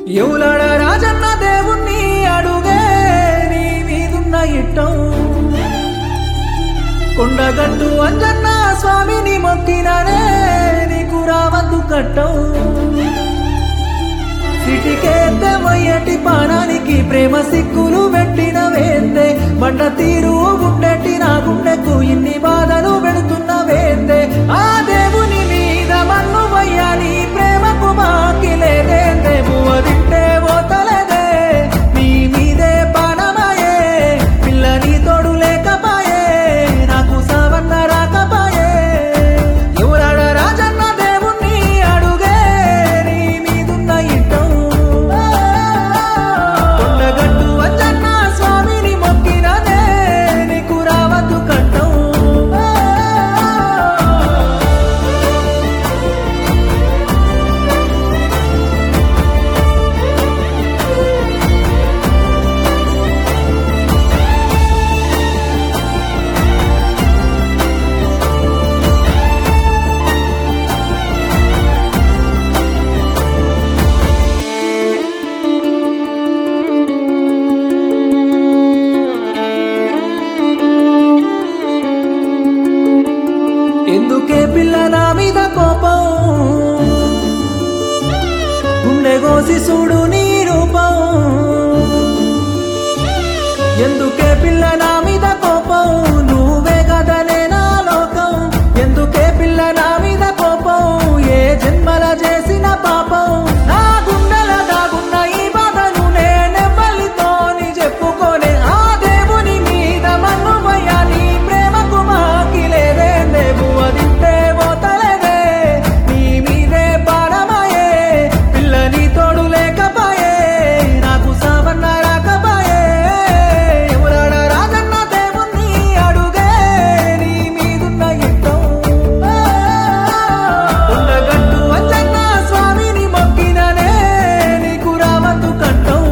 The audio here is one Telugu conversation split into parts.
ఎవలాడ రాజన్న దేవుణ్ణి అడుగే నీ మీదున్న ఇట్టం కొండగట్టు అంజన్న స్వామిని మొక్కిననే నీకు రావద్దు కట్టం సిటికేద్దే మొయ్యటి పానానికి ప్రేమ సిక్కులు పెట్టిన వేందే బండ తీరు గుండెట్టి నా గుండెకు ఇన్ని బాధలు పెడుతున్న వేందే ఆ దేవుని మీద మన్ను వయ్యాలి ప్రేమకు మాకి లేదేందే పువ్వ తింటే పోతలేదే నీ మీదే పానమాయే పిల్లని తోడు లేకపాయే నాకు సావన్న రాకపాయే ఎవరాడ రాజన్న దేవుణ్ణి అడుగే నీ మీదున్న ఇట్టం కొండగట్టు వంజన్న స్వామిని మొక్కినదే నీకు రావద్దు కట్టం ఎందుకే పిల్ల నా మీద కోపం గుండె కోసి చూడు నీ రూపం ఎందుకే పిల్ల నా మీద కోపం నువ్వే కదనే నా లోకం ఎందుకే పిల్ల నా మీద కోపం ఏ జన్మల చేసిన పాపం నా గుండెల దాగున్న ఈ బాధను నేనెవ్వలితోని చెప్పుకోనే ఆ దేవుని మీద మన్ను పోయాలి ప్రేమకు మాకి లేదే దేవువ తింటే పోతలేదే నీ మీదే పాడమాయే పిల్లని తోడు లేకపాయే నాకు సావన్న రాకపాయే ఎవరాడ రాజన్న దేవుణ్ణి అడుగే నీ మీదున్న ఇట్టం ఉండగట్టు అంజన్న స్వామిని మొక్కిననే నీకు రావద్దు కట్టం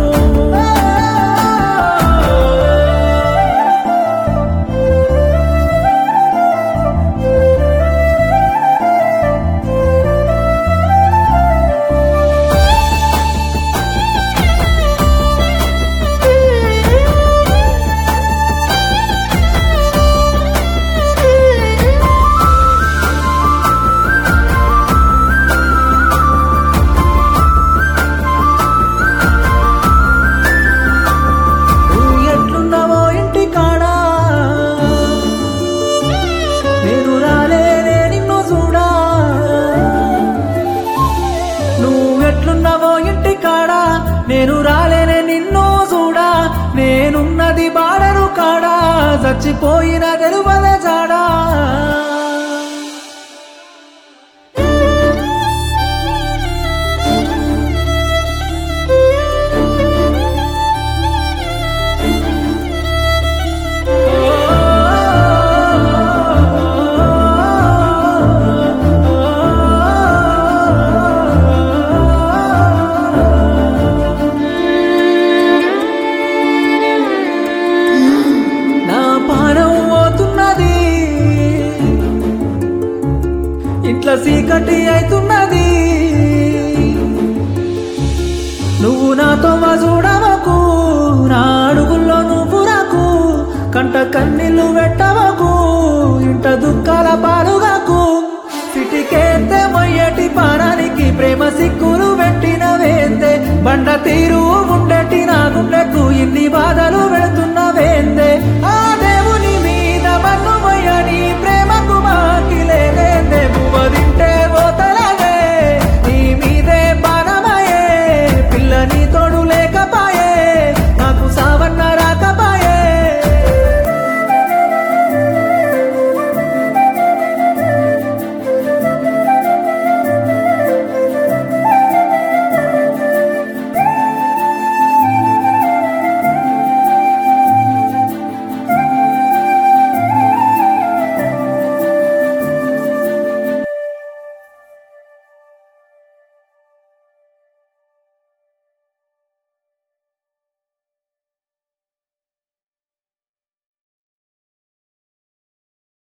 నువ్వు ఎట్లున్నావో ఇంటి కాడా నేను రాలేనే నిన్ను చూడా నువ్వెట్లున్నావో ఇంటి కాడా నేను రాలేనే నిన్ను చూడా నేనున్నది బాడరు కాడా చచ్చిపోయిన తెలుపలే జాడా నా పానం పోతున్నది ఇట్లా చీకటి అవుతున్నది నువ్వు నాతో మా చూడవకు నా అడుగుల్లో నువ్వు నాకు కంట కన్నీళ్లు పెట్టవకు ఇంట దుఃఖాల పాలుగాకు సిటికేస్తే మొయ్యటి పానానికి ప్రేమ సిక్కులు పెట్టిన వేందే బండ తీరు ఉండేటి నా గుండెకు ఇన్ని బాధలు